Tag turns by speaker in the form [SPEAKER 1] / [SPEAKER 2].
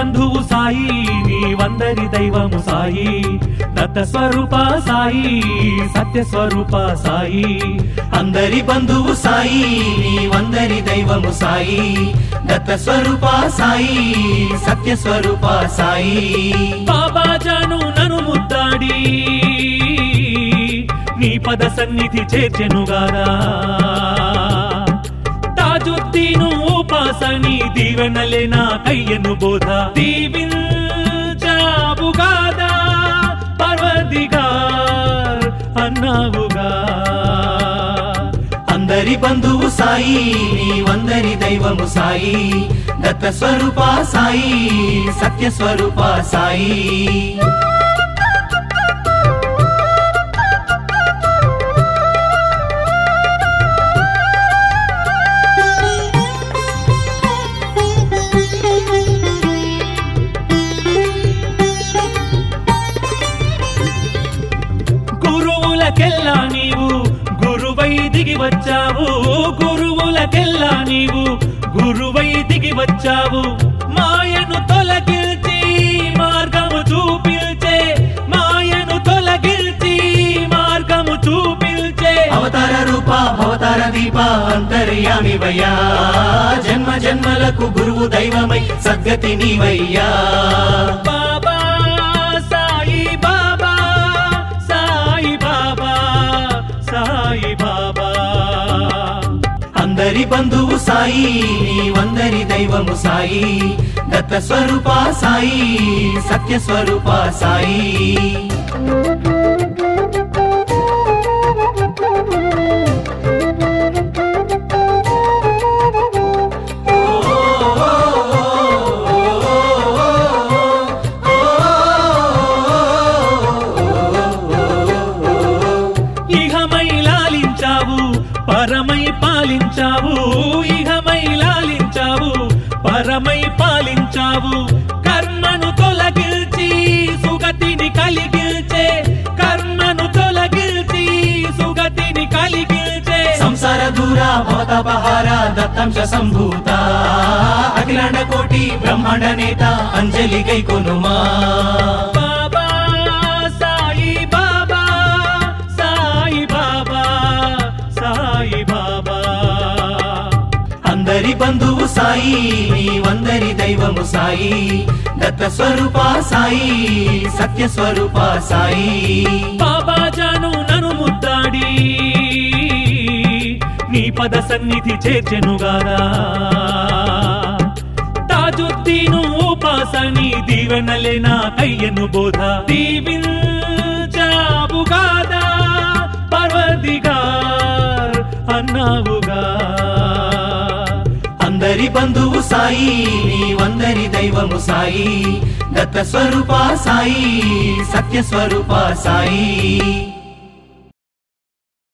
[SPEAKER 1] బంధువు సాయి నీ వందరి దైవము సాయి దత్త స్వరూప సాయి సత్య స్వరూప సాయి
[SPEAKER 2] అందరి బంధువు సాయి నీ వందరి దైవము సాయి దత్త స్వరూప సాయి సత్య స్వరూప సాయి
[SPEAKER 1] బాబా జాను నను ముద్దాడి నీ పద సన్నిధి చేర్చెనుగారా తాజుద్దీను ఉపాసని దీవెనలే నా కయ్యను బోధ దీవించావుగాదా పర్వదిగార్ అన్నావుగా
[SPEAKER 2] అందరి బంధువు సాయి నీ వందరి దైవము సాయి దత్త స్వరూప సాయి సత్య స్వరూప సాయి
[SPEAKER 1] గురువులకెల్లా నీవు గురువై దిగి వచ్చావు గురువులకెల్లా నీవు గురువై దిగి వచ్చావు మాయను తొలగిల్చి మార్గము చూపిల్చే మాయను తొలగిల్చి మార్గము చూపిల్చే
[SPEAKER 2] అవతార రూప అవతార దీప అంతర్యామి వయ్యా జన్మ జన్మలకు గురువు దైవమై సద్గతి నీవయ్యా
[SPEAKER 1] బాబా సాయి బాబా సాయి బాబా సాయి బాబా
[SPEAKER 2] అందరి బంధువు సాయి నీ వందరి దైవము సాయి దత్త స్వరూప సాయి సత్య స్వరూప సాయి
[SPEAKER 1] ఇహమై లాలించావు పరమై పాలించావు ఇహమై లాలించావు పరమై పాలించావు కర్మను తొలగిల్చి సుగతిని కలిగిల్చే కర్మను తొలగిల్చి సుగతిని కలిగిల్చే
[SPEAKER 2] సంసార దూర భవతాపహార దత్తాంశ సంభూత అఖిలాండ కోటి బ్రహ్మాండ నేత అంజలి గై కొనుమా
[SPEAKER 1] బాబా సాయి బాబా సాయి బాబా సాయి బాబా
[SPEAKER 2] అందరి బంధువు సాయి నీ వందరి దైవము సాయి దత్త స్వరూప సాయి సత్య స్వరూప సాయి
[SPEAKER 1] బాబా జాను నను ముద్దాడి నీ పద సన్నిధి చేర్చెనుగారా తాజుద్దీను ఉపాసని దీవెనలే నా కయ్యను బోధ దీవించావుగాదా పర్వదిగార్ అన్నావుగా
[SPEAKER 2] అందరి బంధువు సాయి నీ వందరి దైవము సాయి దత్త స్వరూప సాయి సత్య స్వరూప సాయి